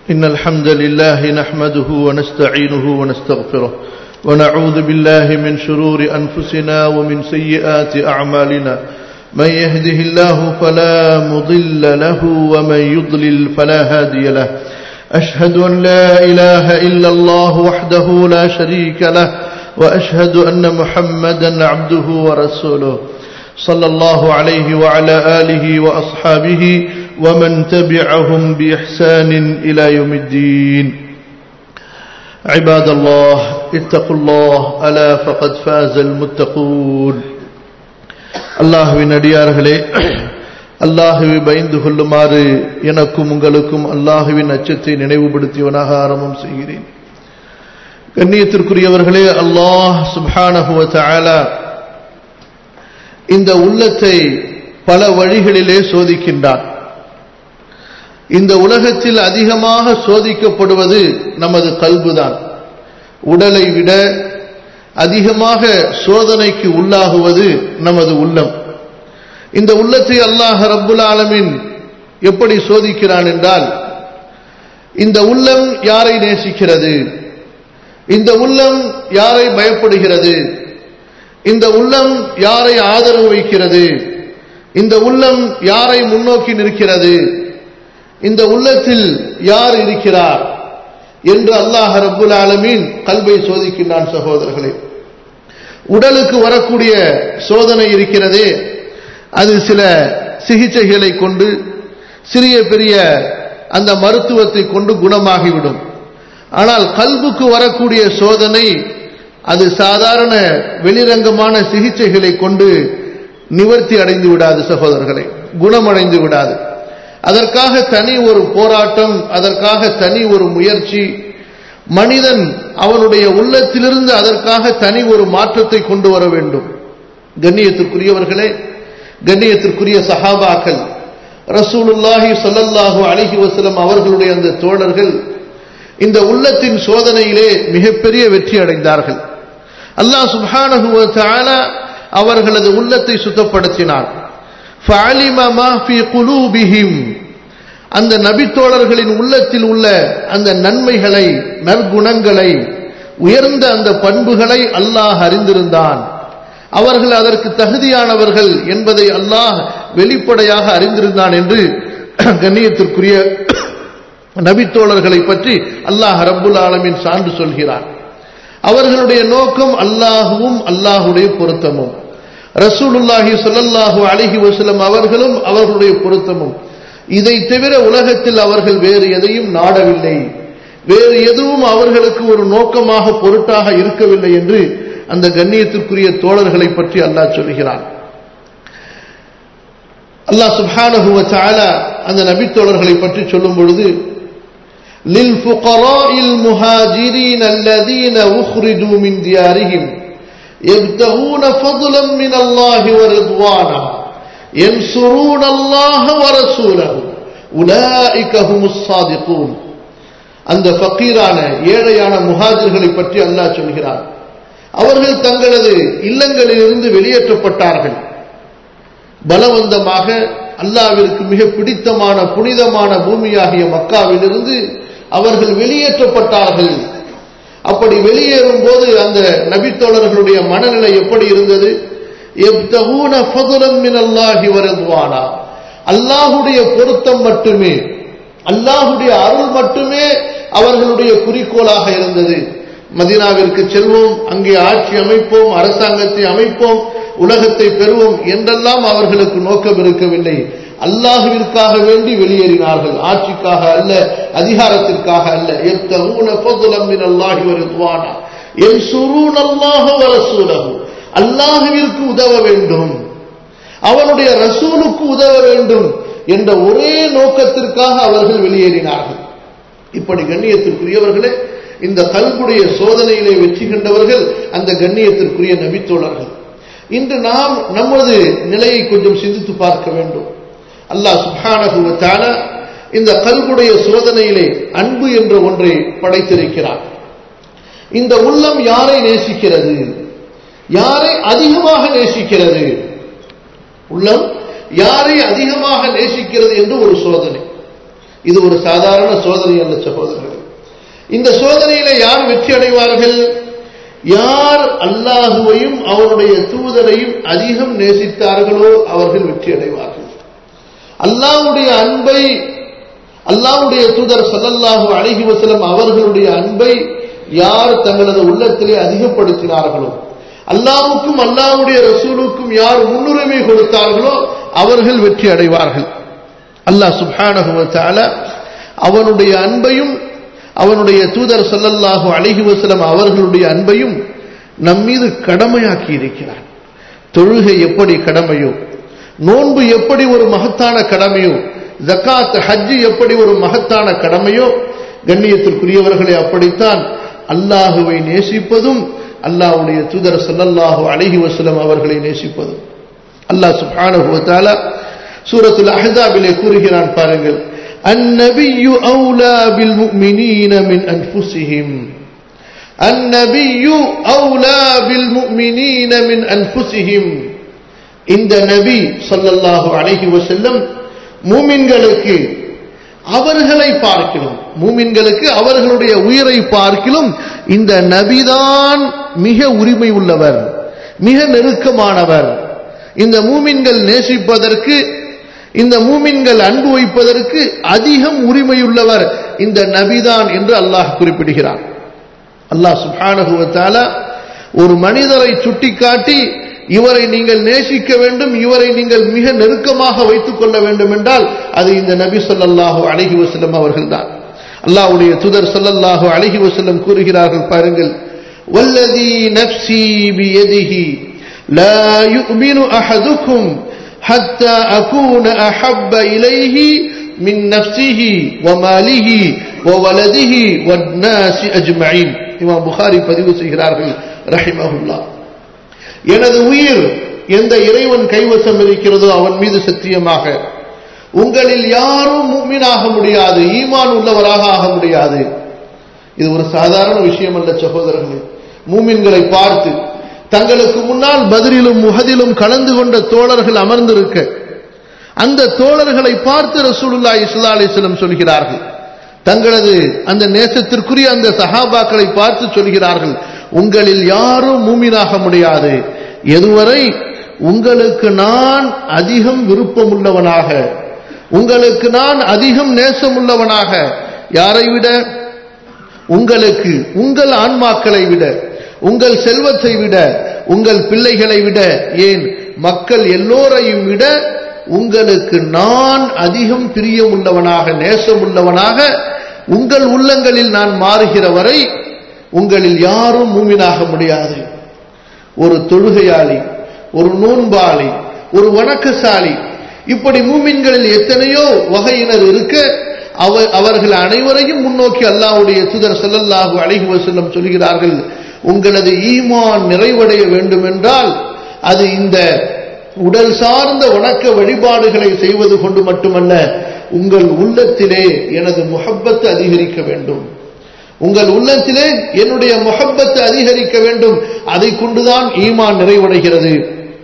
إن الحمد لله نحمده ونستعينه ونستغفره ونعوذ بالله من شرور أنفسنا ومن سيئات أعمالنا من يهده الله فلا مضل له ومن يضلل فلا هادي له أشهد أن لا إله إلا الله وحده لا شريك له وأشهد أن محمدا عبده ورسوله صلى الله عليه وعلى آله وأصحابه ومن تبعهم بإحسان إلى يوم الدين عباد الله اتقوا الله ألا فقد فاز المتقون அல்லாஹுவின் அடியார்களே அல்லாஹுவை பயந்து கொள்ளுமாறு எனக்கும் உங்களுக்கும் அல்லாஹுவின் அச்சத்தை நினைவுபடுத்தியவனாக ஆரம்பம் செய்கிறேன் கண்ணியத்திற்குரியவர்களே அல்லாஹ் சுபானஹுவ தஆலா இந்த உள்ளத்தை பல வழிகளிலே சோதிக்கின்றான் இந்த உலகத்தில் அதிகமாக சோதிக்கப்படுவது நமது கல்புதான் உடலை விட அதிகமாக சோதனைக்கு உள்ளாகுவது நமது உள்ளம் இந்த உள்ளத்தை அல்லாஹ் ரப்புல் ஆலமின் எப்படி சோதிக்கிறான் என்றால் இந்த உள்ளம் யாரை நேசிக்கிறது இந்த உள்ளம் யாரை பயப்படுகிறது இந்த உள்ளம் யாரை ஆதரவு வைக்கிறது இந்த உள்ளம் யாரை முன்னோக்கி நிற்கிறது இந்த உள்ளத்தில் யார் இருக்கிறார் என்று அல்லாஹ் ரப்புல் ஆலமீன் கல்வை சோதிக்கின்றான் சகோதரர்களே உடலுக்கு வரக்கூடிய சோதனை இருக்கிறதே அது சில சிகிச்சைகளை கொண்டு சிறிய பெரிய அந்த மருத்துவத்தை கொண்டு குணமாகிவிடும் ஆனால் கல்புக்கு வரக்கூடிய சோதனை அது சாதாரண வெளிரங்கமான சிகிச்சைகளை கொண்டு நிவர்த்தி அடைந்து விடாது சகோதரர்களை குணமடைந்து விடாது அதற்காக தனி ஒரு போராட்டம் அதற்காக தனி ஒரு முயற்சி மனிதன் அவனுடைய உள்ளத்திலிருந்து அதற்காக தனி ஒரு மாற்றத்தை கொண்டு வர வேண்டும் கண்ணியத்திற்குரியவர்களே கண்ணியத்திற்குரிய சஹாபாக்கள் ரசூலுல்லாஹி சொல்லல்லாஹு அலிஹி வசலம் அவர்களுடைய அந்த தோழர்கள் இந்த உள்ளத்தின் சோதனையிலே மிகப்பெரிய வெற்றி அடைந்தார்கள் அல்லாஹ் சுப்ஹானஹு தஆலா அவர்களது உள்ளத்தை சுத்தப்படுத்தினான் அந்த நபித்தோழர்களின் உள்ளத்தில் உள்ள அந்த நன்மைகளை நற்குணங்களை உயர்ந்த அந்த பண்புகளை அல்லாஹ் அறிந்திருந்தான் அவர்கள் அதற்கு தகுதியானவர்கள் என்பதை அல்லாஹ் வெளிப்படையாக அறிந்திருந்தான் என்று கண்ணியத்திற்குரிய நபித்தோழர்களை பற்றி அல்லாஹ் ரப்புல் ஆலமின் சான்று சொல்கிறார் அவர்களுடைய நோக்கம் அல்லாஹுவும் அல்லாஹுடைய பொருத்தமும் ரசூலுல்லாஹி சொல்லல்லாஹு அலிஹி வசலம் அவர்களும் அவர்களுடைய பொருத்தமும் இதை தவிர உலகத்தில் அவர்கள் வேறு எதையும் நாடவில்லை வேறு எதுவும் அவர்களுக்கு ஒரு நோக்கமாக பொருட்டாக இருக்கவில்லை என்று அந்த கண்ணியத்திற்குரிய தோழர்களை பற்றி அல்லாஹ் சொல்கிறான் அல்லாஹ் சுப்ஹானஹு தஆலா அந்த நபித்தோழர்களை பற்றி சொல்லும் பொழுது للفقراء المهاجرين الذين أخرجوا من ديارهم يبتغون فضلا من الله ورضوانا ينصرون الله ورسوله أولئك هم الصادقون அந்த ஃபக்கீரான ஏழையான முஹாஜர்களை பற்றி அல்லாஹ் சொல்கிறார் அவர்கள் தங்களது இல்லங்களிலிருந்து வெளியேற்றப்பட்டார்கள் பலவந்தமாக அல்லாவிற்கு மிக பிடித்தமான புனிதமான பூமியாகிய மக்காவிலிருந்து அவர்கள் வெளியேற்றப்பட்டார்கள் அப்படி வெளியேறும் போது அந்த நபித்தோழர்களுடைய மனநிலை எப்படி இருந்தது அல்லாஹுடைய பொருத்தம் மட்டுமே அல்லாஹுடைய அருள் மட்டுமே அவர்களுடைய குறிக்கோளாக இருந்தது மதினாவிற்கு செல்வோம் அங்கே ஆட்சி அமைப்போம் அரசாங்கத்தை அமைப்போம் உலகத்தை பெறுவோம் என்றெல்லாம் அவர்களுக்கு நோக்கம் இருக்கவில்லை அல்லாஹுவிற்காக வேண்டி வெளியேறினார்கள் ஆட்சிக்காக அல்ல அதிகாரத்திற்காக அல்ல அல்லாஹுவிற்கு உதவ வேண்டும் அவனுடைய ரசூலுக்கு உதவ வேண்டும் என்ற ஒரே நோக்கத்திற்காக அவர்கள் வெளியேறினார்கள் இப்படி கண்ணியத்திற்குரியவர்களே இந்த கல்புடைய சோதனையிலே வெற்றி கண்டவர்கள் அந்த கண்ணியத்திற்குரிய நபித்தோழர்கள் இன்று நாம் நமது நிலையை கொஞ்சம் சிந்தித்து பார்க்க வேண்டும் அல்லாஹ் சுபானகுவத்தான இந்த கல்குடைய சோதனையிலே அன்பு என்ற ஒன்றை படைத்திருக்கிறார் இந்த உள்ளம் யாரை நேசிக்கிறது யாரை அதிகமாக நேசிக்கிறது உள்ளம் யாரை அதிகமாக நேசிக்கிறது என்று ஒரு சோதனை இது ஒரு சாதாரண சோதனை அல்ல சகோதரர்கள் இந்த சோதனையில யார் வெற்றி அடைவார்கள் யார் அல்லாஹுவையும் அவருடைய தூதரையும் அதிகம் நேசித்தார்களோ அவர்கள் வெற்றி அடைவார்கள் அல்லாஹ்வுடைய அன்பை அல்லாஹ்வுடைய தூதர் ஸல்லல்லாஹு அலைஹி வஸல்லம் அவர்களுடைய அன்பை யார் தங்களது உள்ளத்திலே அதிகப்படுத்தினார்களோ அல்லாஹ்வுக்கும் அல்லாஹ்வுடைய ரசூலுக்கும் யார் முன்னுரிமை கொடுத்தார்களோ அவர்கள் வெற்றி அடைவார்கள் அல்லாஹ் சுப்ஹானஹு வ தஆலா அவனுடைய அன்பையும் அவனுடைய தூதர் ஸல்லல்லாஹு அலைஹி வஸல்லம் அவர்களுடைய அன்பையும் நம் மீது கடமையாக்கி இருக்கிறார் தொழுகை எப்படி கடமையோ நோன்பு எப்படி ஒரு மகத்தான கடமையோ ஜக்காத் ஹஜ் எப்படி ஒரு மகத்தான கடமையோ கண்ணியத்திற்குரியவர்களே அப்படித்தான் அல்லாஹுவை நேசிப்பதும் அல்லாஹ்வுடைய தூதர் ஸல்லல்லாஹு அலைஹி வஸல்லம் அவர்களை நேசிப்பதும் அல்லாஹ் சுப்ஹானஹு வ தஆலா சூரத்துல் அஹ்ஸாபிலே கூறுகிறான் பாருங்கள் النبي أولى بالمؤمنين من أنفسهم النبي أولى بالمؤمنين من أنفسهم இந்த நபி ஸல்லல்லாஹு அலைஹி வஸல்லம் மூமின்களுக்கு அவர்களை பார்க்கிறோம் மூமின்களுக்கு அவர்களுடைய உயிரை பார்க்கிலும் இந்த நபிதான் மிக உரிமை உள்ளவர் மிக நெருக்கமானவர் இந்த மூமின்கள் நேசிப்பதற்கு இந்த மூமின்கள் அன்பு வைப்பதற்கு அதிகம் உரிமையுள்ளவர் இந்த நபிதான் என்று அல்லாஹ் குறிப்பிடுகிறான் அல்லாஹ் சுப்ஹானஹு வ தஆலா ஒரு மனிதரை சுட்டிக்காட்டி இவரை நீங்கள் நேசிக்க வேண்டும் இவரை நீங்கள் மிக நெருக்கமாக வைத்துக் கொள்ள வேண்டும் என்றால் அது இந்த நபி ஸல்லல்லாஹு அலைஹி வஸல்லம் அவர்கள்தான் அல்லாஹ்வுடைய தூதர் ஸல்லல்லாஹு அலைஹி வஸல்லம் கூறுகிறார்கள் பாருங்கள் வல்லதி நஃப்ஸி பியதிஹி லா யுமினு அஹதுக்கும் حتى أكون أحب إليه من نفسه وماله وولده والناس أجمعين இமாம் புகாரி பதிவு செய்கிறார்கள் ரஹிமஹுல்லா எனது உயிர் எந்த இறைவன் கைவசம் இருக்கிறதோ அவன் மீது சத்தியமாக உங்களில் யாரும் மூமினாக முடியாது ஈமான் உள்ளவராக ஆக முடியாது இது ஒரு சாதாரண விஷயம் அல்ல சகோதரர்களே மூமின்களை பார்த்து தங்களுக்கு முன்னால் பதிலிலும் முகதிலும் கலந்து கொண்ட தோழர்கள் அமர்ந்திருக்க அந்த தோழர்களை பார்த்து ரசூலுல்லா இஸ்லா அலிஸ்லம் சொல்கிறார்கள் தங்களது அந்த நேசத்திற்குரிய அந்த சஹாபாக்களை பார்த்து சொல்கிறார்கள் உங்களில் யாரும் மூமினாக முடியாது எதுவரை உங்களுக்கு நான் அதிகம் விருப்பமுள்ளவனாக உங்களுக்கு நான் அதிகம் நேசமுள்ளவனாக யாரை விட உங்களுக்கு உங்கள் ஆன்மாக்களை விட உங்கள் செல்வத்தை விட உங்கள் பிள்ளைகளை விட ஏன் மக்கள் எல்லோரையும் விட உங்களுக்கு நான் அதிகம் பிரியமுள்ளவனாக நேசமுள்ளவனாக உங்கள் உள்ளங்களில் நான் மாறுகிற வரை உங்களில் யாரும் மூமினாக முடியாது ஒரு தொழுகையாளி ஒரு நோன்பாளி ஒரு வணக்கசாலி இப்படி மூமின்களில் எத்தனையோ வகையினர் இருக்க அவ அவர்கள் அனைவரையும் முன்னோக்கி அல்லாஹ்வுடைய தூதர் ஸல்லல்லாஹு அலைஹி வஸல்லம் சொல்கிறார்கள் உங்களது ஈமான் நிறைவடைய வேண்டுமென்றால் அது இந்த உடல் சார்ந்த வணக்க வழிபாடுகளை செய்வது கொண்டு மட்டுமல்ல உங்கள் உள்ளத்திலே எனது முஹப்பத்து அதிகரிக்க வேண்டும் உங்கள் உள்ளத்திலே என்னுடைய முஹப்பத்து அதிகரிக்க வேண்டும் அதை கொண்டுதான் ஈமான் நிறைவடைகிறது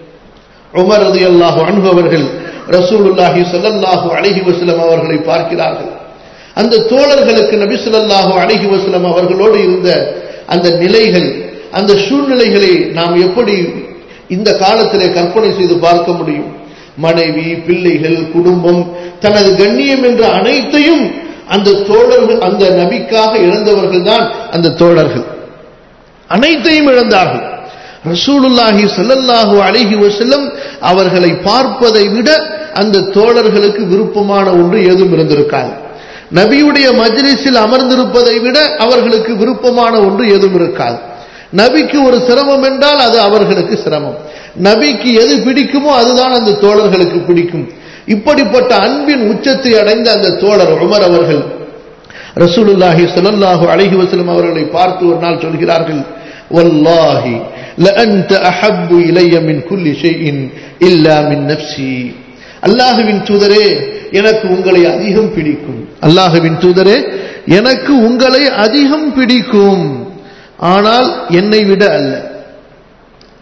உமர் ரலியல்லாஹு அன்ஹு அவர்கள் ரசூலுல்லாஹி ஸல்லல்லாஹு அலைஹி வஸல்லம் அவர்களை பார்க்கிறார்கள் அந்த தோழர்களுக்கு நபி ஸல்லல்லாஹு அலைஹி வஸல்லம் அவர்களோடு இருந்த அந்த நிலைகள் அந்த சூழ்நிலைகளை நாம் எப்படி இந்த காலத்திலே கற்பனை செய்து பார்க்க முடியும் மனைவி பிள்ளைகள் குடும்பம் தனது கண்ணியம் என்ற அனைத்தையும் அந்த தோழர்கள் அந்த நபிக்காக இழந்தவர்கள் தான் அந்த தோழர்கள் அனைத்தையும் இழந்தார்கள் ரசூலுல்லாஹி ஸல்லல்லாஹு அலைஹி வஸல்லம் அவர்களை பார்ப்பதை விட அந்த தோழர்களுக்கு விருப்பமான ஒன்று ஏதும் இருந்திருக்காது நபியுடைய மஜ்லிஸில் அமர்ந்திருப்பதை விட அவர்களுக்கு விருப்பமான ஒன்று ஏதும் இருக்காது நபிக்கு ஒரு சிரமம் என்றால் அது அவர்களுக்கு சிரமம் நபிக்கு எது பிடிக்குமோ அதுதான் அந்த தோழர்களுக்கு பிடிக்கும் இப்படிப்பட்ட அன்பின் உச்சத்தை அடைந்த அந்த தோழர் உமர் அவர்கள் ரசூலுல்லாஹி ஸல்லல்லாஹு அலைஹி வஸல்லம் அவர்களை பார்த்து ஒரு நாள் சொல்கிறார்கள் வல்லாஹி லஅன்த அஹப்பு இலைய மின் குல்லி ஷைஇன் இல்லா மின் நஃப்ஸி அல்லாஹுவின் தூதரே எனக்கு உங்களை அதிகம் பிடிக்கும் அல்லாஹுவின் தூதரே எனக்கு உங்களை அதிகம் பிடிக்கும் ஆனால் என்னை விட அல்ல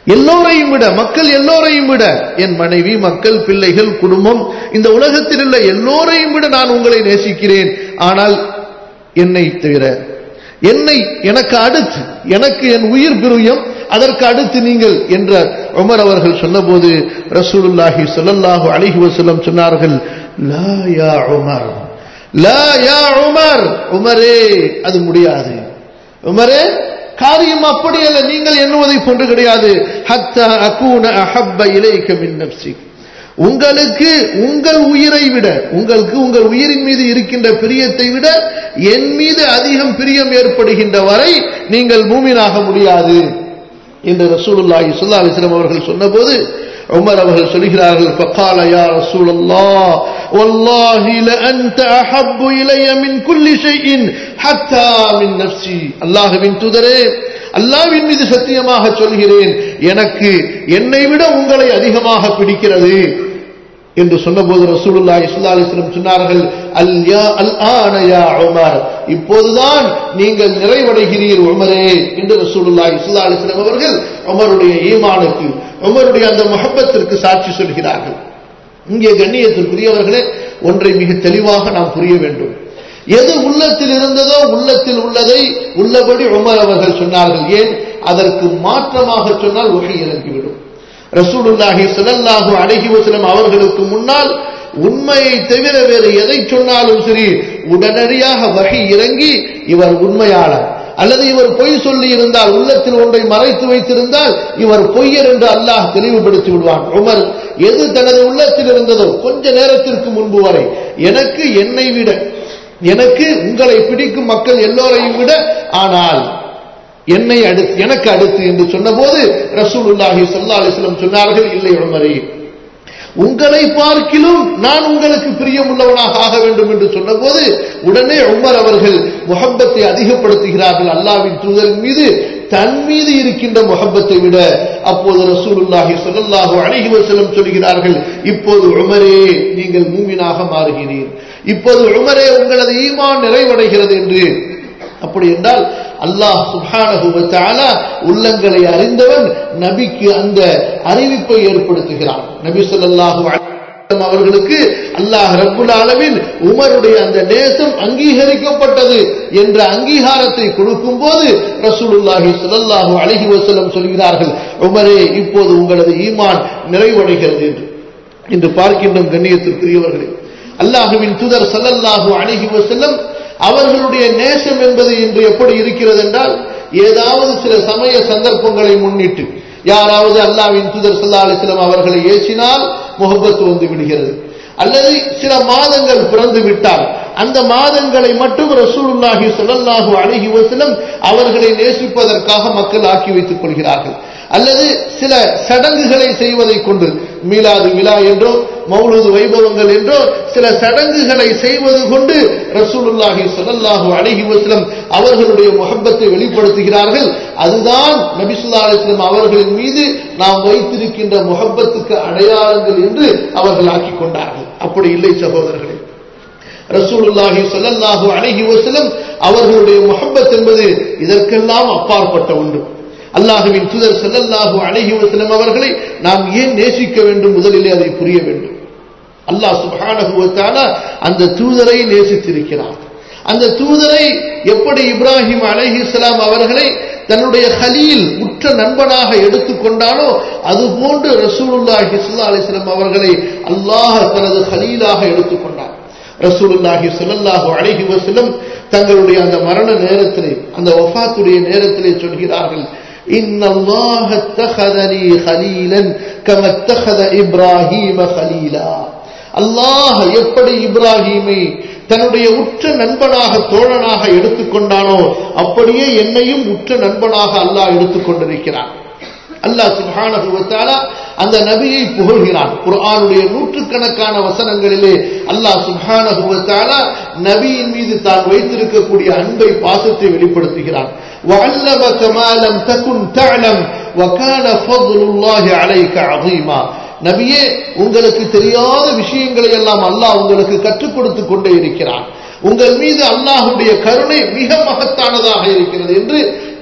எல்லோரையும் விட மக்கள் எல்லோரையும் விட என் மனைவி மக்கள் பிள்ளைகள் குடும்பம் இந்த உலகத்தில் உள்ள எல்லோரையும் விட நான் உங்களை நேசிக்கிறேன் ஆனால் என்னை தவிர என்னை எனக்கு அடுத்து எனக்கு என் உயிர் பிரியம் அதற்கு அடுத்து நீங்கள் என்ற உமர் அவர்கள் சொன்னபோது ரசூலுல்லாஹி ஸல்லல்லாஹு அலைஹி வஸல்லம் சொன்னார்கள் லா யா உமர் லா யா உமர் உமரே அது முடியாது உமரே காரியம் அப்படி அல்ல நீங்கள் எண்ணுவதை போன்று கிடையாது ஹத்தா அகூன அஹப்ப இலைக்க மின் நப்சிக் உங்களுக்கு உங்கள் உயிரை விட உங்களுக்கு உங்கள் உயிரின் மீது இருக்கின்ற பிரியத்தை விட என் மீது அதிகம் பிரியம் ஏற்படுகின்ற வரை நீங்கள் மூமினாக முடியாது என்று ரசூலுல்லாஹி ஸல்லல்லாஹு அலைஹி வஸல்லம் அவர்கள் சொன்னபோது உமர் அவர்கள் சொல்கிறார்கள் فقال يا رسول الله والله لانت احب الي من كل شيء حتى من نفسي அல்லாஹ்வின் தூதரே அல்லாஹ்வின் மீது சத்தியமாக சொல்கிறேன் எனக்கு என்னை விட உங்களை அதிகமாக பிடிக்கிறது என்று சொன்னபோது ரசூலுல்லாஹி ஸல்லல்லாஹு அலைஹி வஸல்லம் சொன்னார்கள் அல் யா அல் ஆன யா உமர் இப்போதுதான் நீங்கள் நிறைவடைகிறீர் உமரே என்று ரசூலுல்லாஹி ஸல்லல்லாஹு அலைஹி வஸல்லம் அவர்கள் உமருடைய ஈமானுக்கு உமருடைய அந்த முஹப்பத்திற்கு சாட்சி சொல்கிறார்கள் இங்கே கண்ணியத்திற்குரியவர்களே ஒன்றை மிக தெளிவாக நாம் புரிய வேண்டும் எது உள்ளத்தில் இருந்ததோ உள்ளத்தில் உள்ளதை உள்ளபடி உமர் அவர்கள் சொன்னார்கள் ஏன் அதற்கு மாற்றமாக சொன்னால் வகை இறங்கிவிடும் ரசூலுல்லாஹி ஸல்லல்லாஹு அலைஹி வஸல்லம் அவர்களுக்கு முன்னால் உண்மையை தவிர வேறு எதை சொன்னாலும் சரி உடனடியாக வகை இறங்கி இவர் உண்மையாளர் அல்லது இவர் பொய் சொல்லி இருந்தால் உள்ளத்தில் ஒன்றை மறைத்து வைத்திருந்தால் இவர் பொய்யர் என்று அல்லாஹ் தெளிவுபடுத்தி விடுவான் உமர் எது தனது உள்ளத்தில் இருந்ததோ கொஞ்ச நேரத்திற்கு முன்பு வரை எனக்கு என்னை விட எனக்கு உங்களை பிடிக்கும் மக்கள் எல்லோரையும் விட ஆனால் என்னை அடுத்து எனக்கு அடுத்து என்று சொன்னபோது ரசூலுல்லாஹி ஸல்லல்லாஹு அலைஹி வஸல்லம் சொன்னார்கள் இல்லை உமரே உங்களை பார்க்கிலும் நான் உங்களுக்கு பிரியமுள்ளவனாக ஆக வேண்டும் என்று சொன்னபோது உடனே உமர் அவர்கள் முகப்பத்தை அதிகப்படுத்துகிறார்கள் அல்லாவின் தூதரின் மீது தன் மீது இருக்கின்ற முகப்பத்தை விட அப்போது ரசூலுல்லாஹி ஸல்லல்லாஹு அலைஹி வஸல்லம் சொல்கிறார்கள் இப்போது உமரே நீங்கள் மூமினாக மாறுகிறீர் இப்போது உமரே உங்களது ஈமான் நிறைவடைகிறது என்று அப்படி என்றால் அல்லாஹ் சுப்ஹானஹு வ தஆலா உள்ளங்களை அறிந்தவன் நபிக்கு அந்த அறிவிப்பை ஏற்படுத்துகிறான் நபி ஸல்லல்லாஹு அலைஹி வஸல்லம் அவர்களுக்கு அல்லாஹ் ரப்புல் ஆலமீன் உமருடைய அந்த நேசம் அங்கீகரிக்கப்பட்டது என்ற அங்கீகாரத்தை கொடுக்கும் போது ரசூலுல்லாஹி ஸல்லல்லாஹு அலைஹி வஸல்லம் சொல்கிறார்கள் உமரே இப்போது உங்களது ஈமான் நிறைவடைகிறது என்று இன்று பார்க்கின்றோம் கண்ணியத்திற்குரியவர்களே அல்லாஹுவின் தூதர் ஸல்லல்லாஹு அலைஹி வஸல்லம் அவர்களுடைய நேசம் என்பது இன்று எப்படி இருக்கிறது என்றால் ஏதாவது சில சமய சந்தர்ப்பங்களை முன்னிட்டு யாராவது அல்லாவின் தூதர் சல்லா அலிஸ்லாம் அவர்களை ஏசினால் முகப்பத்து வந்து விடுகிறது அல்லது சில மாதங்கள் பிறந்து விட்டால் அந்த மாதங்களை மட்டும் ரசூலுல்லாஹி ஸல்லல்லாஹு அலைஹி வஸல்லம் அவர்களை நேசிப்பதற்காக மக்கள் ஆக்கி வைத்துக் கொள்கிறார்கள் அல்லது சில சடங்குகளை செய்வதை கொண்டு மீலாது விழா என்றோ மௌலூது வைபவங்கள் என்றோ சில சடங்குகளை செய்வது கொண்டு ரசூலுல்லாஹி ஸல்லல்லாஹு அலைஹி வஸல்லம் அவர்களுடைய முகப்பத்தை வெளிப்படுத்துகிறார்கள் அதுதான் நபிசுல்லா அலிஸ்லாம் அவர்களின் மீது நாம் வைத்திருக்கின்ற முகப்பத்துக்கு அடையாளங்கள் என்று அவர்கள் ஆக்கிக் கொண்டார்கள் அப்படி இல்லை சகோதரர்களே ரசூலுல்லாஹி ஸல்லல்லாஹு அலைஹி வஸல்லம் அவர்களுடைய முகப்பத் என்பது இதற்கெல்லாம் அப்பாற்பட்ட ஒன்று அல்லாஹுவின் தூதர் ஸல்லல்லாஹு அலைஹி வஸல்லம் அவர்களை நாம் ஏன் நேசிக்க வேண்டும் முதலிலே அதை புரிய வேண்டும் அல்லாஹ் சுப்ஹானஹு வ தஆலா அந்த தூதரை நேசித்திருக்கிறார் அந்த தூதரை எப்படி இப்ராஹிம் அலைஹிஸ்ஸலாம் அவர்களை தன்னுடைய ஹலீல் உற்ற நண்பனாக எடுத்துக்கொண்டானோ அதுபோன்று ரசூலுல்லாஹி ஸல்லல்லாஹு அலைஹி வஸல்லம் அவர்களை அல்லாஹ் தனது ஹலீலாக எடுத்துக்கொண்டார் ரசூலுல்லாஹி ஸல்லல்லாஹு அலைஹி வஸல்லம் தங்களுடைய அந்த மரண நேரத்திலே அந்த வஃபாத்துடைய நேரத்திலே சொல்கிறார்கள் إن الله اتخذني خليلا كما اتخذ إبراهيم خليلا அல்லாஹ் எப்படி இப்ராஹீமை தன்னுடைய உற்ற நண்பனாக தோழனாக எடுத்துக்கொண்டானோ அப்படியே என்னையும் உற்ற நண்பனாக அல்லாஹ் எடுத்துக்கொண்டிருக்கிறான் அல்லாஹ் சுப்ஹானஹு வ தஆலா அந்த நபியை புகழ்கிறான் குர்ஆனுடைய நூற்றுக்கணக்கான வசனங்களிலே அல்லாஹ் சுப்ஹானஹு வ தஆலா நபியின் மீது தான் வைத்திருக்கக்கூடிய அன்பை பாசத்தை வெளிப்படுத்துகிறான் وعلمك ما لم تكن تعلم وكان فضل الله عليك عظيما நபியே உங்களுக்கு தெரியாத விஷயங்களை எல்லாம் அல்லாஹ் உங்களுக்கு கற்றுக் கொடுத்து கொண்டே இருக்கிறான் உங்கள் மீது அல்லாஹுடைய கருணை மிக மகத்தானதாக இருக்கிறது என்று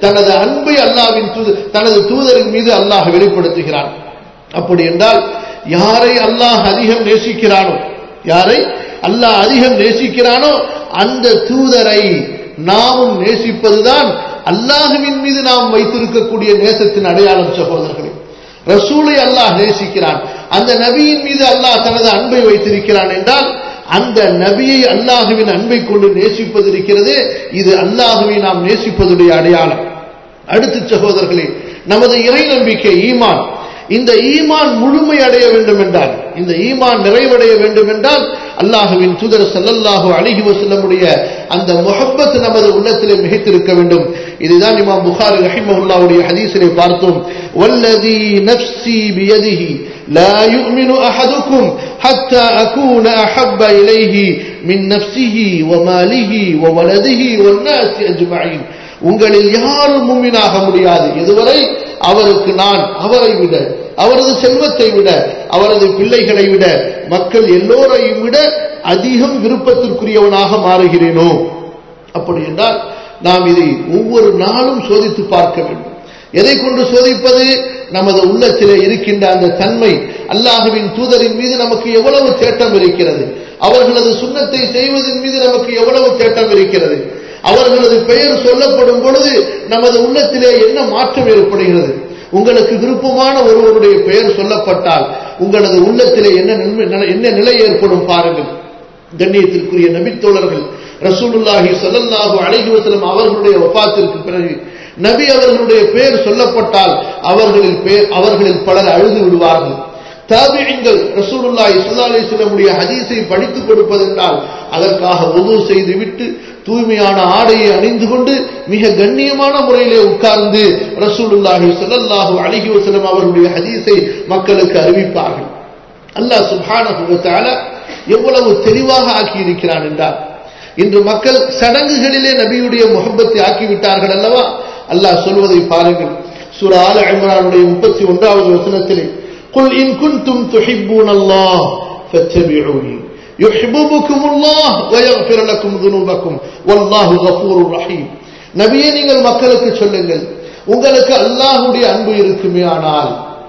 தனது அன்பை அல்லாவின் தூத தனது தூதரின் மீது அல்லாஹ் வெளிப்படுத்துகிறான் அப்படி என்றால் யாரை அல்லாஹ் அதிகம் நேசிக்கிறானோ யாரை அல்லாஹ் அதிகம் நேசிக்கிறானோ அந்த தூதரை நாமும் நேசிப்பதுதான் அல்லாஹுவின் மீது நாம் வைத்திருக்கக்கூடிய நேசத்தின் அடையாளம் சகோதரர்களே ரசூலை அல்லாஹ் நேசிக்கிறான் அந்த நபியின் மீது அல்லாஹ் தனது அன்பை வைத்திருக்கிறான் என்றால் அந்த நபியை அல்லாஹுவின் அன்பை கொண்டு நேசிப்பது இருக்கிறது இது அல்லாஹுவை நாம் நேசிப்பதுடைய அடையாளம் அடுத்து சகோதரர்களே நமது இறை நம்பிக்கை ஈமான் இந்த ஈமான் முழுமை அடைய வேண்டும் என்றால் இந்த ஈமான் நிறைவடைய வேண்டும் என்றால் அல்லாஹுவின் தூதர் சல்லல்லாஹு அலிஹி வசல்லமுடைய அந்த முஹப்பத் நமது உள்ளத்திலே மிகைத்திருக்க வேண்டும் இதுதான் இமாம் புகாரி ரஹிமஹுல்லாவுடைய ஹதீஸிலே பார்த்தோம் வல்லதி நஃப்சி பியதிஹி لا يؤمن أحدكم حتى أكون أحب إليه من نفسه وماله وولده والناس أجمعين உங்களில் யாரும் மும்மினாக முடியாது இதுவரை அவருக்கு நான் அவரை விட அவரது செல்வத்தை விட அவரது பிள்ளைகளை விட மக்கள் எல்லோரையும் விட அதிகம் விருப்பத்திற்குரியவனாக மாறுகிறேனோ அப்படி என்றால் நாம் இதை ஒவ்வொரு நாளும் சோதித்து பார்க்க வேண்டும் எதை கொண்டு சோதிப்பது நமது உள்ளத்திலே இருக்கின்ற அந்த தன்மை அல்லாஹுவின் தூதரின் மீது நமக்கு எவ்வளவு தேட்டம் இருக்கிறது அவர்களது சுண்ணத்தை செய்வதன் மீது நமக்கு எவ்வளவு தேட்டம் இருக்கிறது அவர்களது பெயர் சொல்லப்படும் பொழுது நமது உள்ளத்திலே என்ன மாற்றம் ஏற்படுகிறது உங்களுக்கு விருப்பமான ஒருவருடைய பெயர் சொல்லப்பட்டால் உங்களது உள்ளத்திலே என்ன என்ன நிலை ஏற்படும் பாருங்கள் கண்ணியத்திற்குரிய நபித்தோழர்கள் ரசூலுல்லாஹி சல்லல்லாஹு அலைஹி வஸல்லம் அவர்களுடைய வஃபாத்திற்கு பிறகு நபி அவர்களுடைய பெயர் சொல்லப்பட்டால் அவர்களில் பேர் அவர்களில் பலர் அழுது விடுவார்கள் தாபியங்கள் ரசூலுல்லாஹி ஸல்லல்லாஹு அலைஹி வஸல்லமுடைய ஹதீஸை படித்துக் கொடுப்பதென்றால் அதற்காக உது செய்துவிட்டு தூய்மையான ஆடையை அணிந்து கொண்டு மிக கண்ணியமான முறையிலே உட்கார்ந்து ரசூலுல்லாஹி ஸல்லல்லாஹு அலைஹி வஸல்லம் அவர்களுடைய ஹதீஸை மக்களுக்கு அறிவிப்பார்கள் அல்லாஹ் சுப்ஹானஹு வ தஆலா எவ்வளவு தெளிவாக ஆக்கி இருக்கிறான் என்றால் இன்று மக்கள் சடங்குகளிலே நபியுடைய முகப்பத்தை ஆக்கிவிட்டார்கள் அல்லவா அல்லாஹ் சொல்வதை பாருங்கள் சூரா ஆல இம்ரானுடைய முப்பத்தி ஒன்றாவது வசனத்திலே قل إن كنتم تحبون الله فاتبعوني يحببكم الله ويغفر لكم ذنوبكم والله غفور رحيم நபியே நீங்கள் மக்களுக்கு சொல்லுங்கள் உங்களுக்கு அல்லாஹ்வுடைய அன்பு இருக்குமே ஆனால்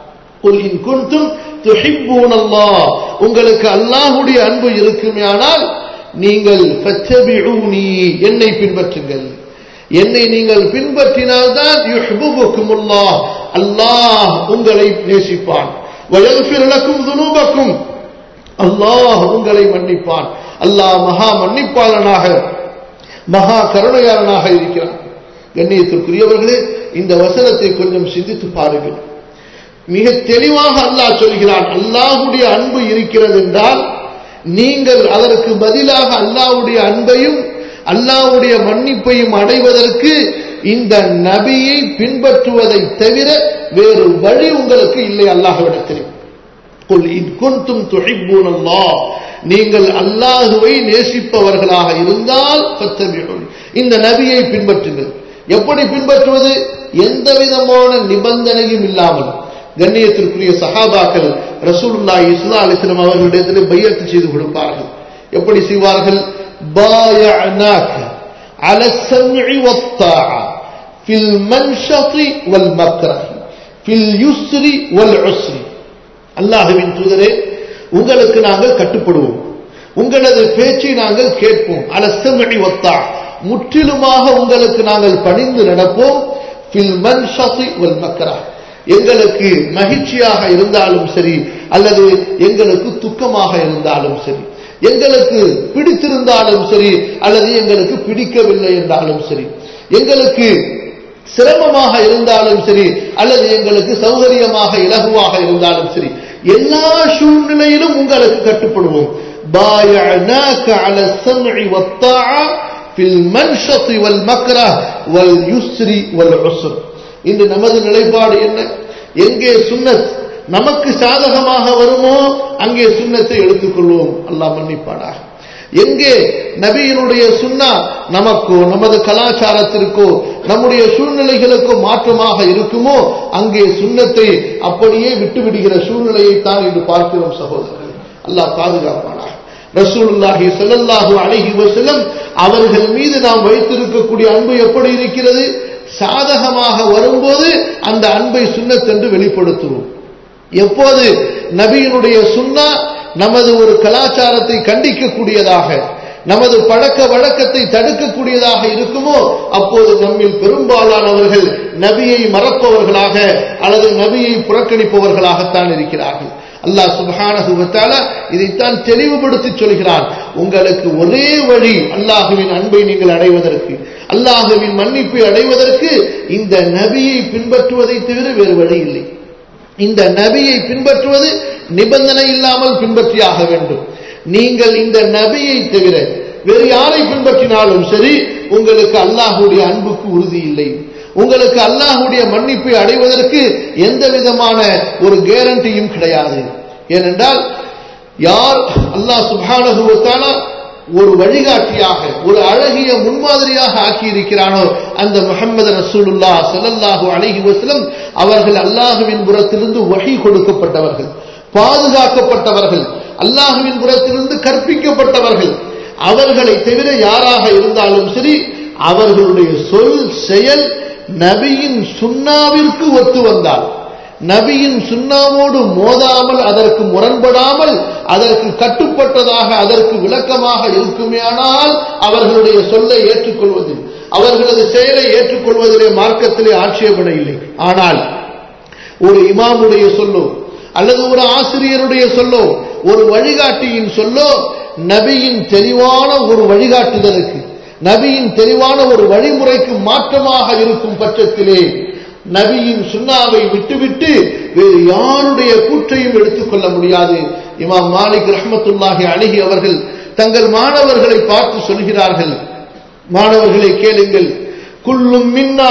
قل إن كنتم تحبون الله உங்களுக்கு அல்லாஹ்வுடைய அன்பு இருக்குமே ஆனால் நீங்கள் ஃபத்தபிஊனி என்னை பின்பற்றுங்கள் என்னை நீங்கள் பின்பற்றினால்தான் யுஹ்புபுக்குமுல்லாஹ் அல்லாஹ் உங்களை நேசிப்பான் வயல்ஃபிர் லக்கும் துனூபக்கும் அல்லாஹ் உங்களை மன்னிப்பான் அல்லாஹ் மகா மன்னிப்பாளனாக மகா கருணையாளனாக இருக்கிறான் கண்ணியத்திற்குரியவர்களே இந்த வசனத்தை கொஞ்சம் சிந்தித்து பாருங்கள் மிக தெளிவாக அல்லாஹ் சொல்கிறான் அல்லாஹுடைய அன்பு இருக்கிறது என்றால் நீங்கள் அதற்கு பதிலாக அல்லாஹ்வுடைய அன்பையும் அல்லாஹ்வுடைய மன்னிப்பையும் அடைவதற்கு இந்த நபியை பின்பற்றுவதை தவிர வேறு வழி உங்களுக்கு இல்லை அல்லாஹ்விடத்தில் குல் இன் குன்தும் துஹிப்பூன அல்லாஹ் நீங்கள் அல்லாஹுவை நேசிப்பவர்களாக இருந்தால் ஃபத்தபிஊன் இந்த நபியை பின்பற்றுங்கள் எப்படி பின்பற்றுவது எந்த விதமான நிபந்தனையும் இல்லாமல் கண்ணியத்திற்குரிய சஹாபாக்கள் ரசூலுல்லாஹி ஸல்லல்லாஹு அலைஹி வஸல்லம் அவர்களிடத்தில் பையத்து செய்து கொடுப்பார்கள் எப்படி செய்வார்கள் بايعناك على السمع والطاعة في المنشط والمكره في اليسر والعسر அல்லாஹுவின் தூதரே உங்களுக்கு நாங்கள் கட்டுப்படுவோம் உங்களது பேச்சை நாங்கள் கேட்போம் அலசமி ஒத்தா முற்றிலுமாக உங்களுக்கு நாங்கள் பணிந்து நடப்போம் ஃபில் மன்ஷதி வல் மக்கரா எங்களுக்கு மகிழ்ச்சியாக இருந்தாலும் சரி அல்லது எங்களுக்கு துக்கமாக இருந்தாலும் சரி எங்களுக்கு பிடித்திருந்தாலும் சரி அல்லது எங்களுக்கு பிடிக்கவில்லை என்றாலும் சரி எங்களுக்கு சிரமமாக இருந்தாலும் சரி அல்லது எங்களுக்கு சௌகரியமாக இலகுவாக இருந்தாலும் சரி எல்லா சூழ்நிலையிலும் உங்களுக்கு கட்டுப்படுவோம் بايعناك على السمع والطاعة في المنشط والمكره واليسر والعسر இன்று நமது நிலைப்பாடு என்ன எங்கே சுன்னத் நமக்கு சாதகமாக வருமோ அங்கே சுண்ணத்தை எடுத்துக்கொள்வோம் அல்லாஹ் மன்னிப்பானாக எங்கே நபியினுடைய சுண்ணா நமக்கோ நமது கலாச்சாரத்திற்கோ நம்முடைய சூழ்நிலைகளுக்கோ மாற்றமாக இருக்குமோ அங்கே சுண்ணத்தை அப்படியே விட்டுவிடுகிற சூழ்நிலையை தான் இன்று பார்க்கிறோம் சகோதரர்கள் அல்லாஹ் பாதுகாப்பானாக ரசூலுல்லாஹி ஸல்லல்லாஹு அலைஹி வஸல்லம் அவர்கள் மீது நாம் வைத்திருக்கக்கூடிய அன்பு எப்படி இருக்கிறது சாதகமாக வரும்போது அந்த அன்பை சுண்ணத்தென்று வெளிப்படுத்துவோம் எப்போது நபியினுடைய சுண்ணா நமது ஒரு கலாச்சாரத்தை கண்டிக்கக்கூடியதாக நமது பழக்க வழக்கத்தை தடுக்கக்கூடியதாக இருக்குமோ அப்போது நம்மில் பெரும்பாலானவர்கள் நபியை மறப்பவர்களாக அல்லது நபியை புறக்கணிப்பவர்களாகத்தான் இருக்கிறார்கள் அல்லாஹ் சுபஹானஹுவத்தால இதைத்தான் தெளிவுபடுத்தி சொல்கிறான் உங்களுக்கு ஒரே வழி அல்லாஹுவின் அன்பை நீங்கள் அடைவதற்கு அல்லாஹுவின் மன்னிப்பை அடைவதற்கு இந்த நபியை பின்பற்றுவதை தவிர வேறு வழி இல்லை இந்த நபியை பின்பற்றுவது நிபந்தனை இல்லாமல் பின்பற்றியாக வேண்டும் நீங்கள் இந்த நபியை தவிர வேறு யாரை பின்பற்றினாலும் சரி உங்களுக்கு அல்லாஹுடைய அன்புக்கு உறுதி இல்லை உங்களுக்கு அல்லாஹுடைய மன்னிப்பை அடைவதற்கு எந்த விதமான ஒரு கேரண்டியும் கிடையாது ஏனென்றால் யார் அல்லாஹ் சுபானகுவத்தான ஒரு வழிகாட்டியாக ஒரு அழகிய முன்மாதிரியாக ஆக்கி இருக்கிறானோ அந்த முகமது ரசூலுல்லா சல்லல்லாஹு அலஹி வசலம் அவர்கள் அல்லாஹுவின் புறத்திலிருந்து வகை கொடுக்கப்பட்டவர்கள் பாதுகாக்கப்பட்டவர்கள் அல்லாஹுவின் புறத்திலிருந்து கற்பிக்கப்பட்டவர்கள் அவர்களை தவிர யாராக இருந்தாலும் சரி அவர்களுடைய சொல் செயல் நபியின் சுண்ணாவிற்கு ஒத்து வந்தால் நபியின் சுண்ணாவோடு மோதாமல் அதற்கு முரண்படாமல் அதற்கு கட்டுப்பட்டதாக அதற்கு விளக்கமாக இருக்குமேயானால் அவர்களுடைய சொல்லை ஏற்றுக்கொள்வது அவர்களது செயலை ஏற்றுக்கொள்வதிலே மார்க்கத்திலே ஆட்சேபனை இல்லை ஆனால் ஒரு இமாமுடைய சொல்லோ அல்லது ஒரு ஆசிரியருடைய சொல்லோ ஒரு வழிகாட்டியின் சொல்லோ நபியின் தெளிவான ஒரு வழிகாட்டுதலுக்கு நபியின் தெளிவான ஒரு வழிமுறைக்கு மாற்றமாக இருக்கும் பட்சத்திலே நபியின் சுண்ணாவை விட்டுவிட்டு வேறு யாருடைய கூற்றையும் எடுத்துக்கொள்ள முடியாது இமாம் மாலிக் ரஹமத்துல்லாஹி அழகி அவர்கள் தங்கள் மாணவர்களை பார்த்து சொல்கிறார்கள் மாணவர்களை கேளுங்கள் குல்லும் மின்னா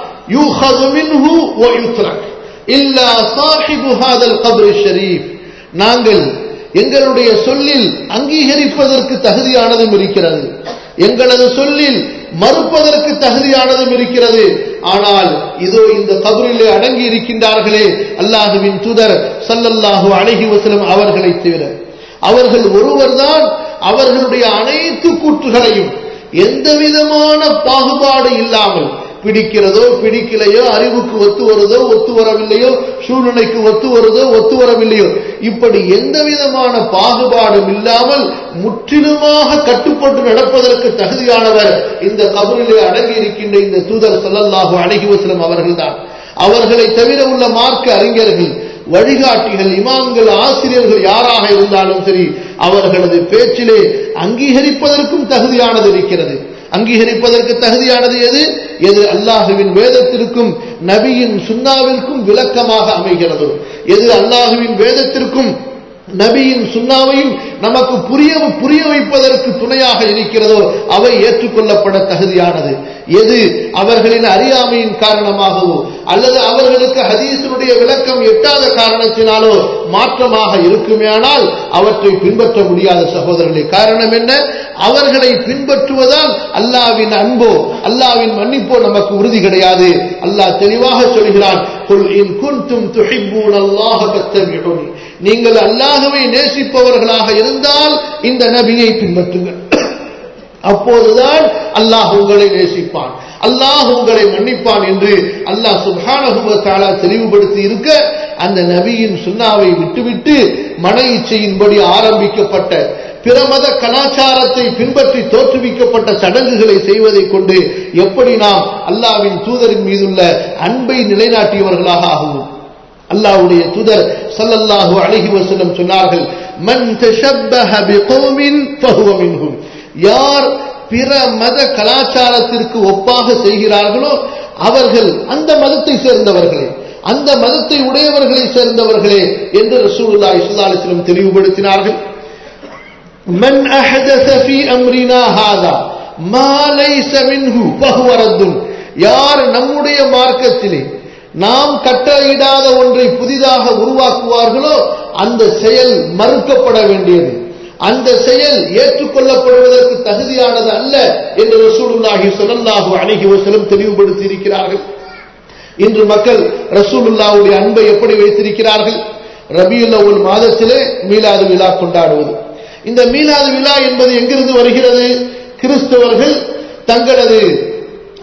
யூஹது மின்ஹு வ யுத்ரக் இல்லா சாஹிபு ஹாதல் கப்ரி ஷரீஃப் நாங்கள் எங்களுடைய சொல்லில் அங்கீகரிப்பதற்கு தகுதியானதும் இருக்கிறது எங்களது சொல்லில் மறுப்பதற்கு தகுதியானதும் இருக்கிறது ஆனால் இதோ இந்த கபரிலே அடங்கி இருக்கின்றார்களே அல்லாஹுவின் தூதர் சல்லல்லாஹு அழகி வசலம் அவர்களை தவிர அவர்கள் ஒருவர்தான் அவர்களுடைய அனைத்து கூற்றுகளையும் எந்த விதமான பாகுபாடு இல்லாமல் பிடிக்கிறதோ பிடிக்கலையோ அறிவுக்கு ஒத்து வருதோ ஒத்து வரவில்லையோ சூழ்நிலைக்கு ஒத்து வருதோ ஒத்து வரவில்லையோ இப்படி எந்த விதமான பாகுபாடும் இல்லாமல் முற்றிலுமாக கட்டுப்பட்டு நடப்பதற்கு தகுதியானவர் இந்த கபரிலே அடங்கி இருக்கின்ற இந்த தூதர் சல்லல்லாஹு அழகி வசலம் அவர்கள்தான் அவர்களை தவிர உள்ள மார்க்க அறிஞர்கள் வழிகாட்டிகள் இமாம்கள் ஆசிரியர்கள் யாராக இருந்தாலும் சரி அவர்களது பேச்சிலே அங்கீகரிப்பதற்கும் தகுதியானது இருக்கிறது அங்கீகரிப்பதற்கு தகுதியானது எது எது அல்லாஹுவின் வேதத்திற்கும் நபியின் சுண்ணாவிற்கும் விளக்கமாக அமைகிறதோ எது அல்லாஹுவின் வேதத்திற்கும் நபியின் சுண்ணாவையும் நமக்கு புரிய புரிய வைப்பதற்கு துணையாக இருக்கிறதோ அவை ஏற்றுக்கொள்ளப்பட தகுதியானது எது அவர்களின் அறியாமையின் காரணமாகவோ அல்லது அவர்களுக்கு ஹதீசனுடைய விளக்கம் எட்டாத காரணத்தினாலோ மாற்றமாக இருக்குமேயானால் அவற்றை பின்பற்ற முடியாத சகோதரர்களே காரணம் என்ன அவர்களை பின்பற்றுவதால் அல்லாவின் அன்போ அல்லாவின் மன்னிப்போ நமக்கு உறுதி கிடையாது அல்லாஹ் தெளிவாக சொல்கிறான் நீங்கள் அல்லாஹுவை நேசிப்பவர்களாக இருந்தால் இந்த நபியை பின்பற்றுங்கள் அப்போதுதான் அல்லாஹ் உங்களை நேசிப்பான் அல்லாஹ் உங்களை மன்னிப்பான் என்று அல்லாஹ் சுபானகுவத்தாலா தெளிவுபடுத்தி இருக்க அந்த நபியின் சுண்ணாவை விட்டுவிட்டு மன இச்சையின்படி ஆரம்பிக்கப்பட்ட பிற மத கலாச்சாரத்தை பின்பற்றி தோற்றுவிக்கப்பட்ட சடங்குகளை செய்வதை கொண்டு எப்படி நாம் அல்லாவின் தூதரின் மீதுள்ள அன்பை நிலைநாட்டியவர்களாக ஆகுவோம் அல்லாஹ்வுடைய தூதர் ஸல்லல்லாஹு அலைஹி வஸல்லம் சொன்னார்கள் மன் தஷப்பஹ பிகௌமின் ஃபஹுவ மின்ஹும் யார் பிற மத கலாச்சாரத்திற்கு ஒப்பாக செய்கிறார்களோ அவர்கள் அந்த மதத்தை சேர்ந்தவர்களே அந்த மதத்தை உடையவர்களை சேர்ந்தவர்களே என்று ரசூலுல்லாஹி ஸல்லல்லாஹு அலைஹி வஸல்லம் தெளிவுபடுத்தினார்கள் மன் அஹதஸ ஃபீ அம்ரினா ஹாதா மா லைஸ மின்ஹு ஃபஹுவ ரத்துன் யார் நம்முடைய மார்க்கத்திலே நாம் கட்டளையிடாத ஒன்றை புதிதாக உருவாக்குவார்களோ அந்த செயல் மறுக்கப்பட வேண்டியது அந்த செயல் ஏற்றுக்கொள்ளப்படுவதற்கு தகுதியானது அல்ல என்று ரசூலுல்லாஹி ஸல்லல்லாஹு அலைஹி வஸல்லம் தெளிவுபடுத்தி இருக்கிறார்கள் இன்று மக்கள் ரசூலுல்லாஹுடைய அன்பை எப்படி வைத்திருக்கிறார்கள் ரபியுல் அவ்வல் மாதத்திலே மீலாது விழா கொண்டாடுவது இந்த மீலாது விழா என்பது எங்கிருந்து வருகிறது கிறிஸ்தவர்கள் தங்களது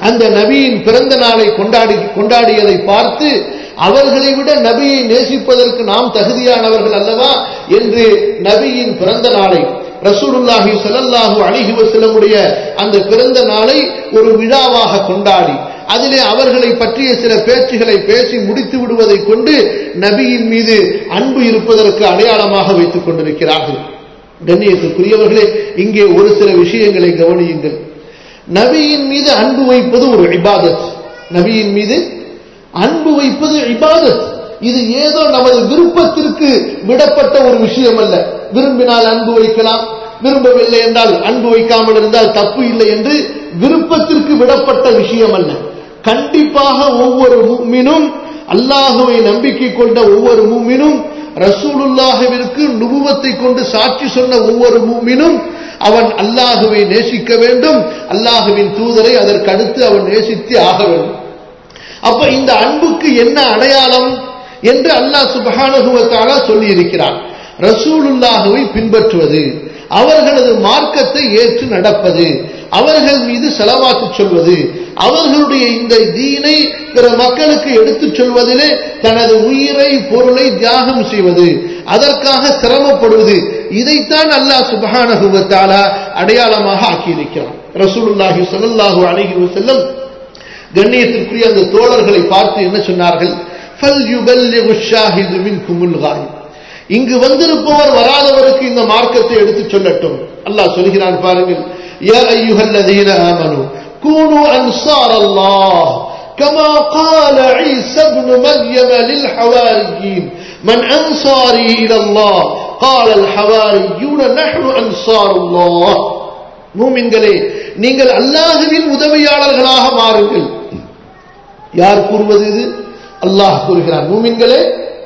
அந்த நபியின் பிறந்த நாளை கொண்டாடி கொண்டாடியதை பார்த்து அவர்களை விட நபியை நேசிப்பதற்கு நாம் தகுதியானவர்கள் அல்லவா என்று நபியின் பிறந்த நாளை ரசூலுல்லாஹி ஸல்லல்லாஹு அலைஹி வஸல்லமுடைய அந்த பிறந்த நாளை ஒரு விழாவாக கொண்டாடி அதிலே அவர்களை பற்றிய சில பேச்சுகளை பேசி முடித்து விடுவதை கொண்டு நபியின் மீது அன்பு இருப்பதற்கு அடையாளமாக வைத்துக் கொண்டிருக்கிறார்கள் கண்ணியத்துக்குரியவர்களே இங்கே ஒரு சில விஷயங்களை கவனியுங்கள் நபியின் மீது அன்பு வைப்பது ஒரு இபாதத் நபியின் மீது அன்பு வைப்பது இபாதத் இது ஏதோ நமது விருப்பத்திற்கு விடப்பட்ட ஒரு விஷயம் அல்ல விரும்பினால் அன்பு வைக்கலாம் விரும்பவில்லை என்றால் அன்பு வைக்காமல் இருந்தால் தப்பு இல்லை என்று விருப்பத்திற்கு விடப்பட்ட விஷயம் அல்ல கண்டிப்பாக ஒவ்வொரு முக்மினும் அல்லாஹுவை நம்பிக்கை கொண்ட ஒவ்வொரு முக்மினும் ரசூலுல்லாஹுவிற்கு நுபுவத்தை கொண்டு சாட்சி சொன்ன ஒவ்வொரு முக்மினும் அவன் அல்லாஹுவை நேசிக்க வேண்டும் அல்லாஹுவின் தூதரை அதற்கு அடுத்து அவன் நேசித்து ஆக வேண்டும் அப்ப இந்த அன்புக்கு என்ன அடையாளம் என்று அல்லாஹ் சுபஹானுகுவத்தாலா சொல்லி இருக்கிறார் ரசூலுல்லாஹுவை பின்பற்றுவது அவர்களது மார்க்கத்தை ஏற்று நடப்பது அவர்கள் மீது செலவாக்கு சொல்வது அவர்களுடைய இந்த தீனை பிற மக்களுக்கு எடுத்துச் சொல்வதிலே தனது உயிரை பொருளை தியாகம் செய்வது அதற்காக சிரமப்படுவது இதைத்தான் அல்லாஹ் சுபஹானகுவத்தாலா அடையாளமாக ஆக்கியிருக்கிறான் ரசூலுல்லாஹி ஸல்லல்லாஹு அலைஹி வஸல்லம் கண்ணியத்திற்குரிய அந்த தோழர்களை பார்த்து என்ன சொன்னார்கள் இங்கு வந்திருப்பவர் வராதவருக்கு இந்த மார்க்கத்தை எடுத்து சொல்லட்டும் அல்லாஹ் சொல்கிறான் பாருங்கள் யா அய்யுஹல்லதீன ஆமனு கூனு அன்சார் அல்லாஹ் كما قال عيسى ابن مريم للحواريين من أنصاري إلى الله قال الحواريون نحن أنصار الله மூமின்களே நீங்கள் அல்லாஹுவின் உதவியாளர்களாக மாறுங்கள் யார் கூறுவது இது அல்லாஹ் கூறுகிறார் மூமின்களே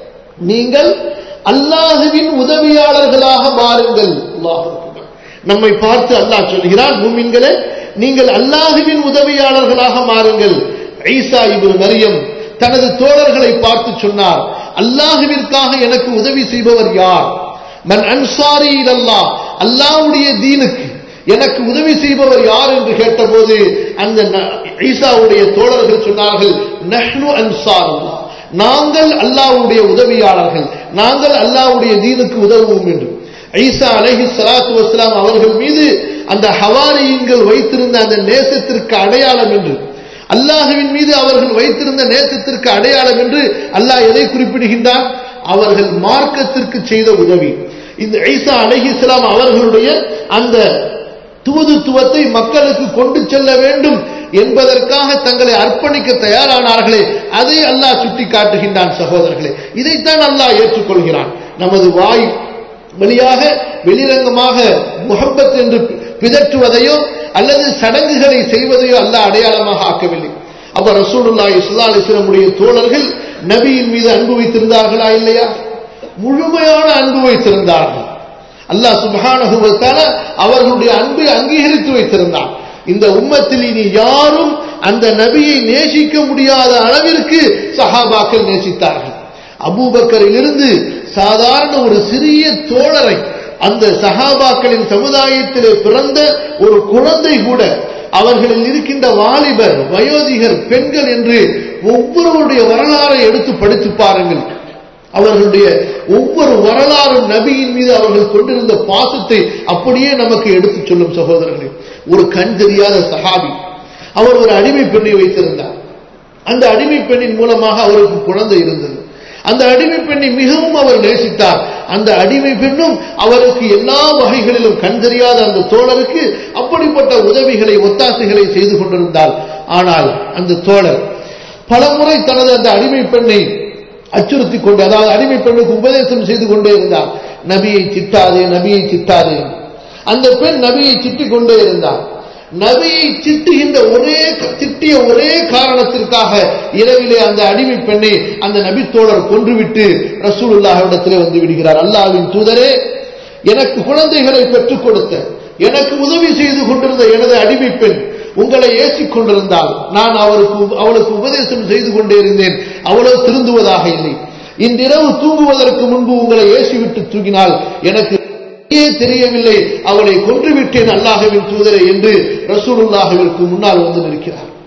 நீங்கள் அல்லாஹுவின் உதவியாளர்களாக மாறுங்கள் அல்லாஹ் நம்மை பார்த்து அல்லாஹ் சொல்கிறார் மூமின்களே நீங்கள் அல்லாஹுவின் உதவியாளர்களாக மாறுங்கள் ஈசா இபு மரியம் தனது தோழர்களை பார்த்து சொன்னார் அல்லாஹுவிற்காக எனக்கு உதவி செய்பவர் யார் மன் அன்சாரி இல்லல்லா அல்லாஹ்வுடைய தீனுக்கு எனக்கு உதவி செய்பவர் யார் என்று கேட்டபோது அந்த ஈசாவுடைய தோழர்கள் சொன்னார்கள் நஹ்னு அன்சார் நாங்கள் அல்லாஹ்வுடைய உதவியாளர்கள் நாங்கள் அல்லாஹ்வுடைய தீனுக்கு உதவுவோம் என்று ஈசா அலஹி சலாத்து வஸ்லாம் அவர்கள் மீது அந்த ஹவாரியின்கள் வைத்திருந்த அந்த நேசத்திற்கு அடையாளம் என்று அல்லாஹுவின் மீது அவர்கள் வைத்திருந்த நேசத்திற்கு அடையாளம் என்று அல்லாஹ் எதை குறிப்பிடுகின்றான் அவர்கள் மார்க்கத்திற்கு செய்த உதவி இந்த ஈசா அலஹிஸ்லாம் அவர்களுடைய அந்த தூதுத்துவத்தை மக்களுக்கு கொண்டு செல்ல வேண்டும் என்பதற்காக தங்களை அர்ப்பணிக்க தயாரானார்களே அதை அல்லாஹ் சுட்டி காட்டுகின்றான் சகோதரர்களே இதைத்தான் அல்லாஹ் ஏற்றுக்கொள்கிறான் நமது வாய் வழியாக வெளிரங்கமாக முகப்பத் என்று பிதற்றுவதையோ அல்லது சடங்குகளை செய்வதையோ அல்லாஹ் அடையாளமாக ஆக்கவில்லை அப்ப ரசூலுல்லாஹி ஸல்லல்லாஹு அலைஹி வஸல்லமுடைய தோழர்கள் நபியின் மீது அன்பு வைத்திருந்தார்களா இல்லையா முழுமையான அன்பு வைத்திருந்தார்கள் அல்லாஹ் சுபஹானஹு வ தஆலா அவர்களுடைய அன்பை அங்கீகரித்து வைத்திருந்தான் இந்த உம்மத்தில் இனி யாரும் அந்த நபியை நேசிக்க முடியாத அளவிற்கு சஹாபாக்கள் நேசித்தார்கள் அபூபக்கரிலிருந்து சாதாரண ஒரு சிறிய தோழரை அந்த சஹாபாக்களின் சமுதாயத்திலே பிறந்த ஒரு குழந்தை கூட அவர்களில் இருக்கின்ற வாலிபர் வயோதிகர் பெண்கள் என்று ஒவ்வொருவருடைய வரலாறை எடுத்து படித்து பாருங்கள் அவர்களுடைய ஒவ்வொரு வரலாறும் நபியின் மீது அவர்கள் கொண்டிருந்த பாசத்தை அப்படியே நமக்கு எடுத்துச் சொல்லும் சகோதரர்களே ஒரு கண் தெரியாத சஹாபி அவர் ஒரு அடிமை பெண்ணை வைத்திருந்தார் அந்த அடிமை பெண்ணின் மூலமாக அவருக்கு குழந்தை இருந்தது அந்த அடிமை பெண்ணை மிகவும் அவர் நேசித்தார் அந்த அடிமை பெண்ணும் அவருக்கு எல்லா வகைகளிலும் கண் தெரியாத அந்த தோழருக்கு அப்படிப்பட்ட உதவிகளை ஒத்தாசைகளை செய்து கொண்டிருந்தார் ஆனால் அந்த தோழர் பலமுறை தனது அந்த அடிமை பெண்ணை அச்சுறுத்திக் கொண்டு அதாவது அடிமை பெண்ணுக்கு உபதேசம் செய்து கொண்டே இருந்தார் நபியை திட்டாதே நபியை திட்டாதே அந்த பெண் நபியை திட்டிக் கொண்டே இருந்தார் நபியை திட்டுகின்ற ஒரே திட்டிய ஒரே காரணத்திற்காக இரவிலே அந்த அடிமை பெண்ணை அந்த நபி தோழர் கொன்றுவிட்டு ரசூலுல்லாஹிடத்திலே வந்து விடுகிறார் அல்லாவின் தூதரே எனக்கு குழந்தைகளை பெற்றுக் கொடுத்த எனக்கு உதவி செய்து கொண்டிருந்த எனது அடிமை பெண் உங்களை ஏசிக் கொண்டிருந்தால் நான் அவருக்கு அவளுக்கு உபதேசம் செய்து கொண்டே இருந்தேன் அவளோ திருந்துவதாக இல்லை இன்றிரவு தூங்குவதற்கு முன்பு உங்களை ஏசிவிட்டு தூங்கினால் எனக்கு தெரியவில்லை அவளை கொன்றுவிட்டேன் அல்லாஹவின் தூதரை என்று ரசூலுல்லாஹவிற்கு முன்னால் வந்து நிற்கிறார்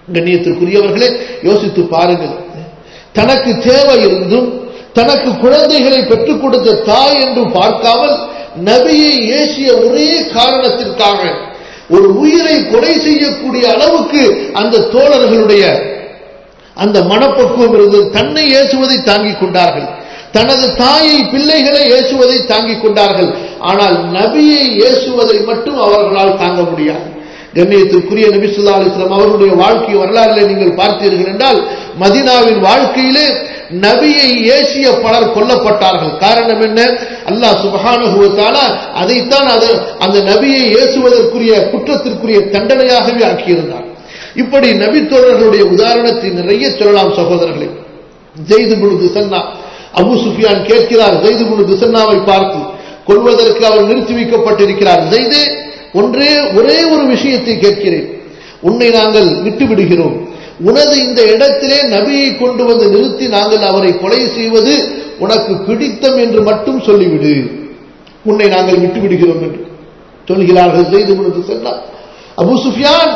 கண்ணியத்திற்குரியவர்களே யோசித்து பாருங்கள் தனக்கு தேவை இருந்தும் தனக்கு குழந்தைகளை பெற்றுக் கொடுத்த தாய் என்றும் பார்க்காமல் நபியை ஏசிய ஒரே காரணத்திற்காக ஒரு உயிரை கொலை செய்யக்கூடிய அளவுக்கு அந்த தோழர்களுடைய அந்த மனப்பக்குவம் இருந்தது தன்னை ஏசுவதை தாங்கிக் கொண்டார்கள் தனது தாயை பிள்ளைகளை ஏசுவதை தாங்கிக் கொண்டார்கள் ஆனால் நபியை ஏசுவதை மட்டும் அவர்களால் தாங்க முடியாது கண்ணியத்திற்குரிய நபி சொல்லா அலிஸ்லாம் அவர்களுடைய வாழ்க்கை வரலாறுகளை நீங்கள் பார்த்தீர்கள் என்றால் மதினாவின் வாழ்க்கையிலே நபியை ஏசிய பலர் கொல்லப்பட்டார்கள் காரணம் என்ன அல்லாஹ் சுபஹானுகுவத்தால அதைத்தான் அது அந்த நபியை ஏசுவதற்குரிய குற்றத்திற்குரிய தண்டனையாகவே ஆக்கியிருந்தார் இப்படி நபி தோழர்களுடைய உதாரணத்தை நிறைய சொல்லலாம் சகோதரர்களே ஜெய்து முழு திசன்னா அபு சுஃபியான் கேட்கிறார் ஜெய்து முழு திசன்னாவை பார்த்து கொள்வதற்கு அவர் நிறுத்தி வைக்கப்பட்டிருக்கிறார் ஜெய்தே ஒன்றே ஒரே ஒரு விஷயத்தை கேட்கிறேன் உன்னை நாங்கள் விட்டு விடுகிறோம் உனது இந்த இடத்திலே நபியை கொண்டு வந்து நிறுத்தி நாங்கள் அவரை கொலை செய்வது உனக்கு பிடித்தம் என்று மட்டும் சொல்லிவிடு உன்னை நாங்கள் விட்டு விடுகிறோம் என்று சொல்கிறார்கள் செய்து கொடுத்து சென்றார் அபு சுஃபியான்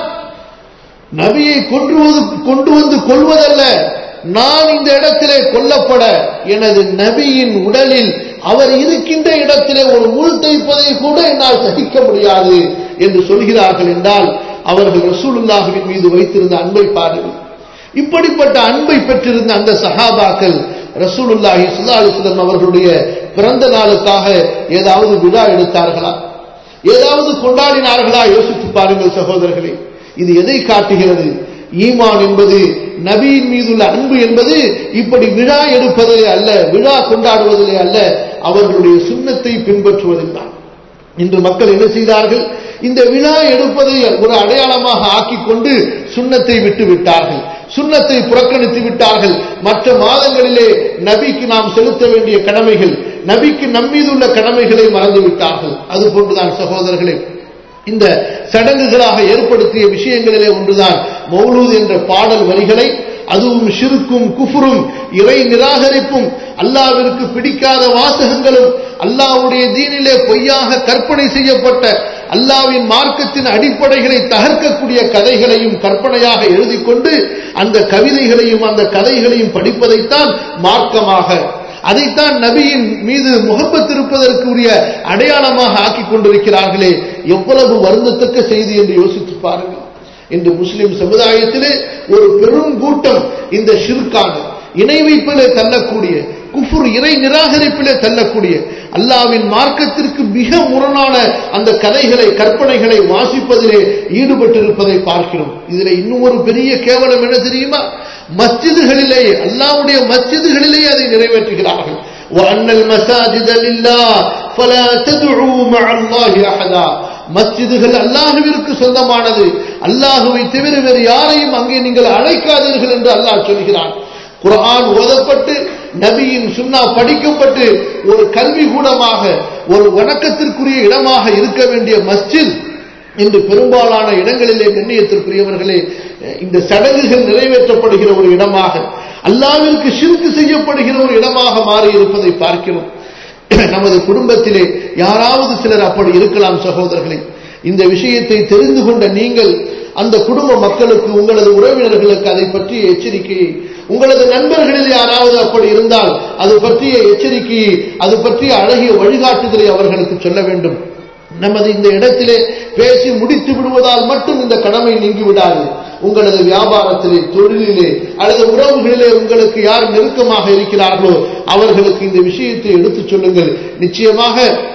நபியை கொண்டு கொண்டு வந்து கொள்வதல்ல நான் இந்த இடத்திலே கொல்லப்பட எனது நபியின் உடலில் அவர் இருக்கின்ற இடத்திலே ஒரு முள் தைப்பதை கூட என்னால் சகிக்க முடியாது என்று சொல்கிறார்கள் என்றால் அவர்கள் ரசூலுல்லாஹுவின் மீது வைத்திருந்த அன்பை பாருங்கள் இப்படிப்பட்ட அன்பை பெற்றிருந்த அந்த சஹாபாக்கள் ரசூலுல்லாஹி சுல்லா அலிஸ்லம் அவர்களுடைய பிறந்த நாளுக்காக ஏதாவது விழா எடுத்தார்களா ஏதாவது கொண்டாடினார்களா யோசித்து பாருங்கள் சகோதரர்களே இது எதை காட்டுகிறது ஈமான் என்பது நபியின் மீதுள்ள அன்பு என்பது இப்படி விழா எடுப்பதிலே அல்ல விழா கொண்டாடுவதிலே அல்ல அவர்களுடைய சுண்ணத்தை பின்பற்றுவதில் தான் இன்று மக்கள் என்ன செய்தார்கள் இந்த விழா எடுப்பதை ஒரு அடையாளமாக ஆக்கிக் கொண்டு சுண்ணத்தை விட்டு விட்டார்கள் சுண்ணத்தை புறக்கணித்து விட்டார்கள் மற்ற மாதங்களிலே நபிக்கு நாம் செலுத்த வேண்டிய கடமைகள் நபிக்கு நம்மீதுள்ள கடமைகளை மறந்து விட்டார்கள் அது போன்றுதான் சகோதரர்களே இந்த சடங்குகளாக ஏற்படுத்திய விஷயங்களிலே ஒன்றுதான் மௌலூத் என்ற பாடல் வரிகளை அதுவும் ஷிருக்கும் குஃபுரும் இறை நிராகரிப்பும் அல்லாவிற்கு பிடிக்காத வாசகங்களும் அல்லாவுடைய தீனிலே பொய்யாக கற்பனை செய்யப்பட்ட அல்லாவின் மார்க்கத்தின் அடிப்படைகளை தகர்க்கக்கூடிய கதைகளையும் கற்பனையாக எழுதி கொண்டு அந்த கவிதைகளையும் அந்த கதைகளையும் படிப்பதைத்தான் மார்க்கமாக அதைத்தான் நபியின் மீது முகப்பத் இருப்பதற்குரிய அடையாளமாக ஆக்கிக் கொண்டிருக்கிறார்களே எவ்வளவு வருந்தத்தக்க செய்தி என்று யோசித்து பாருங்கள் இன்று முஸ்லிம் சமுதாயத்திலே ஒரு பெரும் கூட்டம் இந்த ஷிர்கான இணை வைப்பிலே தள்ளக்கூடிய குஃபுர் இறை நிராகரிப்பிலே தள்ளக்கூடிய அல்லாவின் மார்க்கத்திற்கு மிக முரணான அந்த கதைகளை கற்பனைகளை வாசிப்பதிலே ஈடுபட்டிருப்பதை பார்க்கிறோம் இதுல இன்னும் ஒரு பெரிய கேவலம் என்ன தெரியுமா மஸ்ஜிதுகளிலே அல்லாவுடைய மஸ்ஜிதுகளிலே அதை நிறைவேற்றுகிறார்கள் وأن المساجد لله فلا تدعوا مع الله أحدا மஸ்ஜிதுகள் அல்லாஹுவிற்கு சொந்தமானது அல்லாஹுவை தவிர வேறு யாரையும் அங்கே நீங்கள் அழைக்காதீர்கள் என்று அல்லாஹ் சொல்கிறான் குரான் ஓதப்பட்டு நபியின் சுண்ணா படிக்கப்பட்டு ஒரு கல்வி கூடமாக ஒரு வணக்கத்திற்குரிய இடமாக இருக்க வேண்டிய மஸ்ஜித் இன்று பெரும்பாலான இடங்களிலே கண்ணியத்திற்குரியவர்களே இந்த சடங்குகள் நிறைவேற்றப்படுகிற ஒரு இடமாக அல்லாவிற்கு சிறுக்கு செய்யப்படுகிற ஒரு இடமாக மாறி இருப்பதை பார்க்கிறோம் நமது குடும்பத்திலே யாராவது சிலர் அப்படி இருக்கலாம் சகோதரர்களே இந்த விஷயத்தை தெரிந்து கொண்ட நீங்கள் அந்த குடும்ப மக்களுக்கு உங்களது உறவினர்களுக்கு அதை பற்றிய எச்சரிக்கையை உங்களது நண்பர்களில் யாராவது அப்படி இருந்தால் அது பற்றிய எச்சரிக்கையை அது பற்றிய அழகிய வழிகாட்டுதலை அவர்களுக்கு சொல்ல வேண்டும் நமது இந்த இடத்திலே பேசி முடித்து விடுவதால் மட்டும் இந்த கடமை நீங்கி விடாது உங்களது வியாபாரத்திலே தொழிலிலே அல்லது உறவுகளிலே உங்களுக்கு யார் நெருக்கமாக இருக்கிறார்களோ அவர்களுக்கு இந்த விஷயத்தை எடுத்துச் சொல்லுங்கள் நிச்சயமாக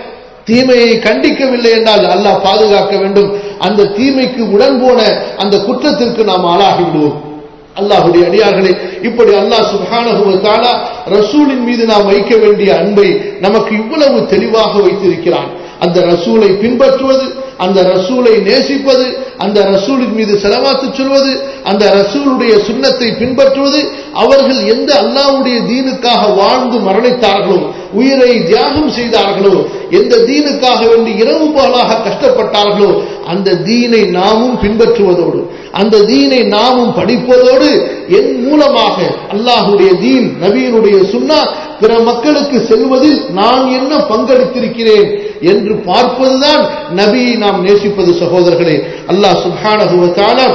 தீமையை கண்டிக்கவில்லை என்றால் அல்லாஹ் பாதுகாக்க வேண்டும் அந்த தீமைக்கு உடன் போன அந்த குற்றத்திற்கு நாம் ஆளாகி விடுவோம் அல்லாஹுடைய அடியார்களே இப்படி அல்லாஹ் சுபானகுவத்தால ரசூலின் மீது நாம் வைக்க வேண்டிய அன்பை நமக்கு இவ்வளவு தெளிவாக வைத்திருக்கிறான் அந்த ரசூலை பின்பற்றுவது அந்த ரசூலை நேசிப்பது அந்த ரசூலின் மீது செலவாத்து சொல்வது அந்த ரசூலுடைய சுண்ணத்தை பின்பற்றுவது அவர்கள் எந்த அல்லாவுடைய தீனுக்காக வாழ்ந்து மரணித்தார்களோ உயிரை தியாகம் செய்தார்களோ எந்த தீனுக்காக வேண்டி இரவு பாலாக கஷ்டப்பட்டார்களோ அந்த தீனை நாமும் பின்பற்றுவதோடு அந்த தீனை நாமும் படிப்பதோடு என் மூலமாக அல்லாஹுடைய தீன் நபியினுடைய சுண்ணா பிற மக்களுக்கு செல்வதில் நான் என்ன பங்கெடுத்திருக்கிறேன் என்று பார்ப்பதுதான் நபியை நாம் நேசிப்பது சகோதரர்களே அல்லாஹ் சுப்ஹானஹு வ தஆலா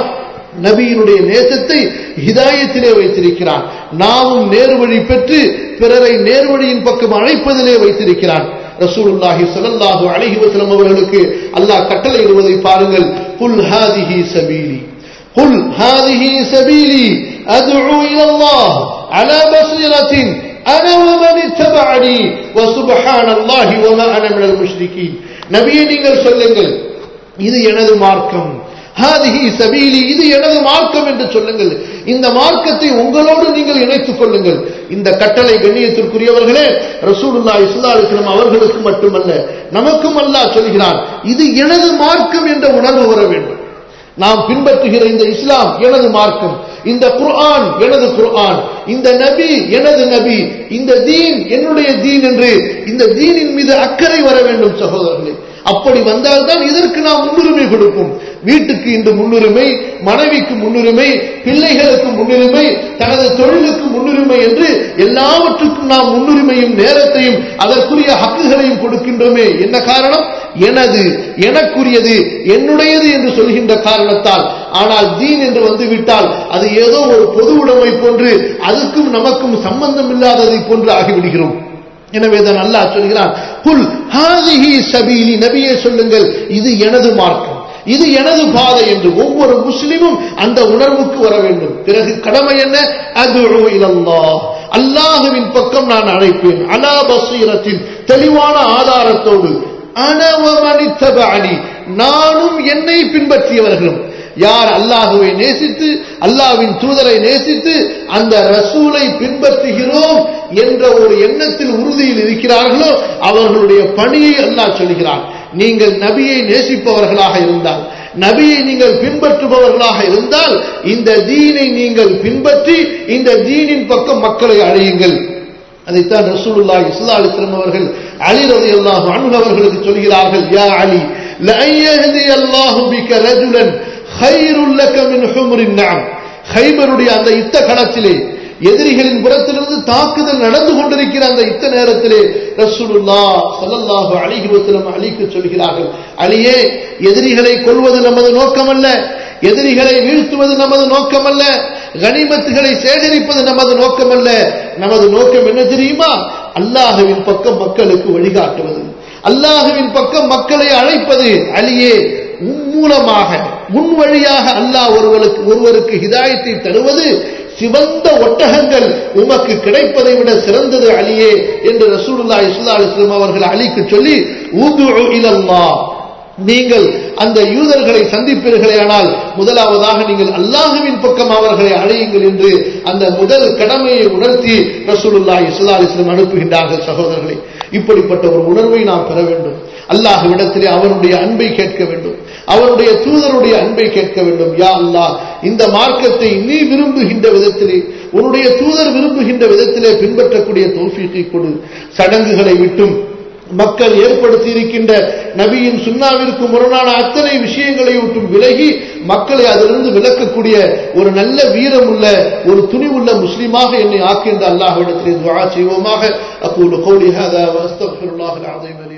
நபியினுடைய நேசத்தை ஹிதாயத்திலே வைத்திருக்கிறான் நாமும் நேர்வழி பெற்று பிறரை நேர்வழியின் பக்கம் அழைப்பதிலே வைத்திருக்கிறான் ரசூலுல்லாஹி ஸல்லல்லாஹு அலைஹி வஸல்லம் அவர்களுக்கு அல்லாஹ் கட்டளையிடுவதை பாருங்கள் குல் ஹாதிஹி சபீலி குல் ஹாதிஹி சபீலி அத்உ இலல்லாஹ் அலா பஸீரத்தின் أنا ومن اتبعني وسبحان الله وما أنا من المشركين நபியே நீங்கள் சொல்லுங்கள் இது எனது மார்க்கம் ஹாதிஹி சபீலி இது எனது மார்க்கம் என்று சொல்லுங்கள் இந்த மார்க்கத்தை உங்களோடு நீங்கள் இணைத்துக் கொள்ளுங்கள் இந்த கட்டளை கண்ணியத்திற்குரியவர்களே ரசூலுல்லா இஸ்லா அலிஸ்லாம் அவர்களுக்கு மட்டுமல்ல நமக்கும் அல்லாஹ் சொல்கிறான் இது எனது மார்க்கம் என்ற உணர்வு வர வேண்டும் நாம் பின்பற்றுகிற இந்த இஸ்லாம் எனது மார்க்கம் இந்த குர்ஆன் எனது குர்ஆன் இந்த நபி எனது நபி இந்த தீன் என்னுடைய தீன் என்று இந்த தீனின் மீது அக்கறை வர வேண்டும் சகோதரர்களே அப்படி வந்தால்தான் இதற்கு நாம் முன்னுரிமை கொடுப்போம் வீட்டுக்கு இன்று முன்னுரிமை மனைவிக்கு முன்னுரிமை பிள்ளைகளுக்கு முன்னுரிமை தனது தொழிலுக்கு முன்னுரிமை என்று எல்லாவற்றுக்கும் நாம் முன்னுரிமையும் நேரத்தையும் அதற்குரிய ஹக்குகளையும் கொடுக்கின்றோமே என்ன காரணம் எனது எனக்குரியது என்னுடையது என்று சொல்கின்ற காரணத்தால் ஆனால் தீன் என்று வந்துவிட்டால் அது ஏதோ ஒரு பொது உடைமை போன்று அதுக்கும் நமக்கும் சம்பந்தம் இல்லாததை போன்று ஆகிவிடுகிறோம் எனவே தான் அல்லாஹ் சொல்கிறான் குல் ஹாதிஹி சபீலி நபியே சொல்லுங்கள் இது எனது மார்க்கம் இது எனது பாதை என்று ஒவ்வொரு முஸ்லிமும் அந்த உணர்வுக்கு வர வேண்டும் பிறகு கடமை என்ன அது அல்லாஹுவின் பக்கம் நான் அழைப்பேன் அலா பசீரத்தின் தெளிவான ஆதாரத்தோடு அனவமனித்தபாணி நானும் என்னை பின்பற்றியவர்களும் யார் அல்லாஹுவை நேசித்து அல்லாவின் தூதரை நேசித்து அந்த ரசூலை பின்பற்றுகிறோம் என்ற ஒரு எண்ணத்தில் உறுதியில் இருக்கிறார்களோ அவர்களுடைய பணியை அல்லாஹ் சொல்கிறான் நீங்கள் நபியை நேசிப்பவர்களாக இருந்தால் நபியை நீங்கள் பின்பற்றுபவர்களாக இருந்தால் இந்த தீனை நீங்கள் பின்பற்றி இந்த தீனின் பக்கம் மக்களை அழையுங்கள் அதைத்தான் ரசூலுல்லா இஸ்லா அலிஸ்லம் அவர்கள் அலி ரதி அல்லாஹு அன்பு அவர்களுக்கு சொல்கிறார்கள் யா அலி லஐயஹதி அல்லாஹு பிக ரஜுலன் ஹைருல் லக மின் ஹும்ரின் நஅம் ஹைபருடைய அந்த யுத்த களத்திலே எதிரிகளின் புறத்திலிருந்து தாக்குதல் நடந்து கொண்டிருக்கிற அந்த யுத்த நேரத்திலே ரசூலுல்லா ஸல்லல்லாஹு அலைஹி வஸல்லம் அலிக்கு சொல்கிறார்கள் அலியே எதிரிகளை கொல்வது நமது நோக்கமல்ல எதிரிகளை வீழ்த்துவது நமது நோக்கமல்ல கனிமத்துகளை சேகரிப்பது நமது நோக்கமல்ல நமது நோக்கம் என்ன தெரியுமா அல்லாஹுவின் பக்கம் மக்களுக்கு வழிகாட்டுவது அல்லாஹுவின் பக்கம் மக்களை அழைப்பது அலியே உன் மூலமாக உன் வழியாக அல்லாஹ் ஒருவருக்கு ஒருவருக்கு ஹிதாயத்தை தருவது சிவந்த ஒட்டகங்கள் உமக்கு கிடைப்பதை விட சிறந்தது அலியே என்று ரசூலுல்லா இஸ்லா அலிஸ்லாம் அவர்கள் அலிக்கு சொல்லி ஊது இலல்லா நீங்கள் அந்த யூதர்களை சந்திப்பீர்களே ஆனால் முதலாவதாக நீங்கள் அல்லாஹுவின் பக்கம் அவர்களை அழையுங்கள் என்று அந்த முதல் கடமையை உணர்த்தி ரசூலுல்லா இஸ்லா அலிஸ்லம் அனுப்புகின்றார்கள் சகோதரர்களை இப்படிப்பட்ட ஒரு உணர்வை நாம் பெற வேண்டும் அல்லாஹுவிடத்திலே அவனுடைய அன்பை கேட்க வேண்டும் அவனுடைய தூதருடைய அன்பை கேட்க வேண்டும் யா அல்லாஹ் இந்த மார்க்கத்தை நீ விரும்புகின்ற விதத்திலே உன்னுடைய தூதர் விரும்புகின்ற விதத்திலே பின்பற்றக்கூடிய தோல்ஃபீக்கை கொடு சடங்குகளை விட்டும் மக்கள் ஏற்படுத்தி இருக்கின்ற நபியின் சுண்ணாவிற்கு முரணான அத்தனை விஷயங்களை விட்டும் விலகி மக்களை அதிலிருந்து விளக்கக்கூடிய ஒரு நல்ல வீரமுள்ள ஒரு துணிவுள்ள முஸ்லிமாக என்னை ஆக்கின்ற அல்லாஹ்விடத்திலே துஆ செய்வோமாக அக்கூலு கௌலி ஹாதா வஸ்தக்ஃபிருல்லாஹ் அல்